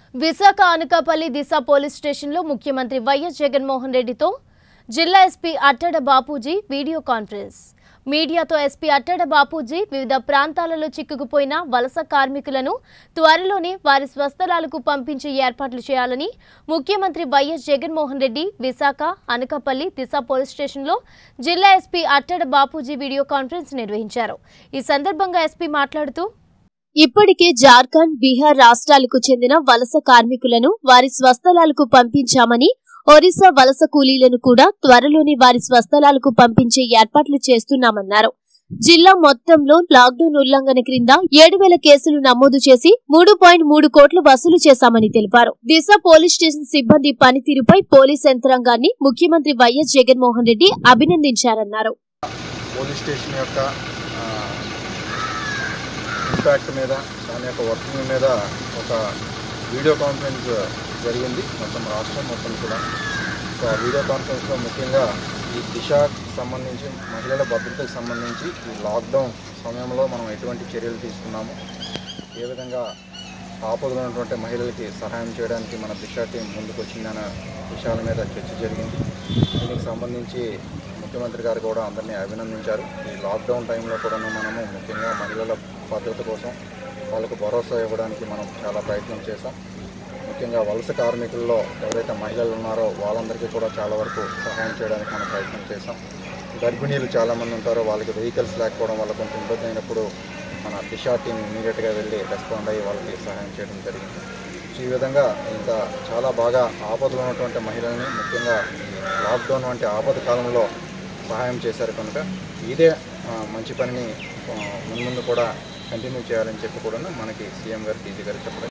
Visakha Anakapalli Disha police స్టేషన్లో ముఖ్యమంత్రి YS Jaganmohan రెడ్డితో జిల్లా SP Attada Bapuji video conference మీడియాతో ఎస్పీ అట్టడ బాపూజీ వివిధ ప్రాంతాలలో చిక్కుకుపోయిన వలస కార్మికులను త్వరలోనే వారి స్వస్థలాలకు పంపించే ఏర్పాట్లు చేయాలని ముఖ్యమంత్రి వైఎస్ జగన్మోహన్ రెడ్డి విశాఖ అనకాపల్లి దిశ పోలీస్ స్టేషన్లో జిల్లా SP Attada Bapuji video conference నిర్వహించారు ఈ సందర్భంగా ఎస్పీ మాట్లాడుతూ ఇప్పటికే జార్ఖండ్ బీహార్ రాష్ట్రాలకు చెందిన వలస కార్మికులను వారి స్వస్థలాలకు పంపించామని ఒరిస్సా వలస కూలీలను కూడా త్వరలోనే వారి స్వస్థలాలకు పంపించే ఏర్పాట్లు చేస్తున్నామన్నారు జిల్లా మొత్తంలో లాక్డౌన్ ఉల్లంఘన క్రింద ఏడు వేల కేసులు నమోదు చేసి మూడు పాయింట్ మూడు కోట్లు వసూలు చేశామని తెలిపారు దిశ పోలీస్ స్టేషన్ సిబ్బంది పనితీరుపై పోలీస్ యంత్రాంగాన్ని ముఖ్యమంత్రి వైఎస్ జగన్మోహన్ రెడ్డి అభినందించారన్నారు పోలీస్ స్టేషన్ యొక్క ఆ, ఇంపాక్ట్ మీద దాని యొక్క వర్కింగ్ మీద ఒక వీడియో కాన్ఫరెన్స్ జరిగింది మొత్తం రాష్ట్రం మొత్తం కూడా సో ఆ వీడియో కాన్ఫరెన్స్లో ముఖ్యంగా ఈ దిశకు సంబంధించి మహిళల భద్రతకు సంబంధించి ఈ లాక్డౌన్ సమయంలో మనం ఎటువంటి చర్యలు తీసుకున్నాము ఏ విధంగా ఆపదలో ఉన్నటువంటి మహిళలకి సహాయం చేయడానికి మన దిశ టీం ముందుకు వచ్చిందన్న విషయాల మీద చర్చ జరిగింది దీనికి సంబంధించి ముఖ్యమంత్రి గారు కూడా అందరినీ అభినందించారు ఈ లాక్డౌన్ టైంలో కూడా మనము ముఖ్యంగా మహిళల భద్రత కోసం వాళ్ళకు భరోసా ఇవ్వడానికి మనం చాలా ప్రయత్నం చేశాం ముఖ్యంగా వలస కార్మికుల్లో ఎవరైతే మహిళలు ఉన్నారో వాళ్ళందరికీ కూడా చాలా వరకు సహాయం చేయడానికి మనం ప్రయత్నం చేశాం గర్భిణీలు చాలామంది ఉంటారో వాళ్ళకి వెహికల్స్ లేకపోవడం వల్ల కొంచెం ఇబ్బంది అయినప్పుడు మన దిశ టీం ఇమీడియట్గా వెళ్ళి రెస్పాండ్ అయ్యి వాళ్ళకి సహాయం చేయడం జరిగింది సో ఈ విధంగా ఇంత చాలా బాగా ఆపదలో ఉన్నటువంటి మహిళల్ని ముఖ్యంగా లాక్డౌన్ వంటి ఆపద కాలంలో సహాయం చేశారు కనుక ఇదే ఆ, మంచి పనిని ఆ, మున్ముందు కూడా కంటిన్యూ చేయాలని చెప్పి కూడా మనకి సీఎం గారు డీజీ గారు చెప్పడం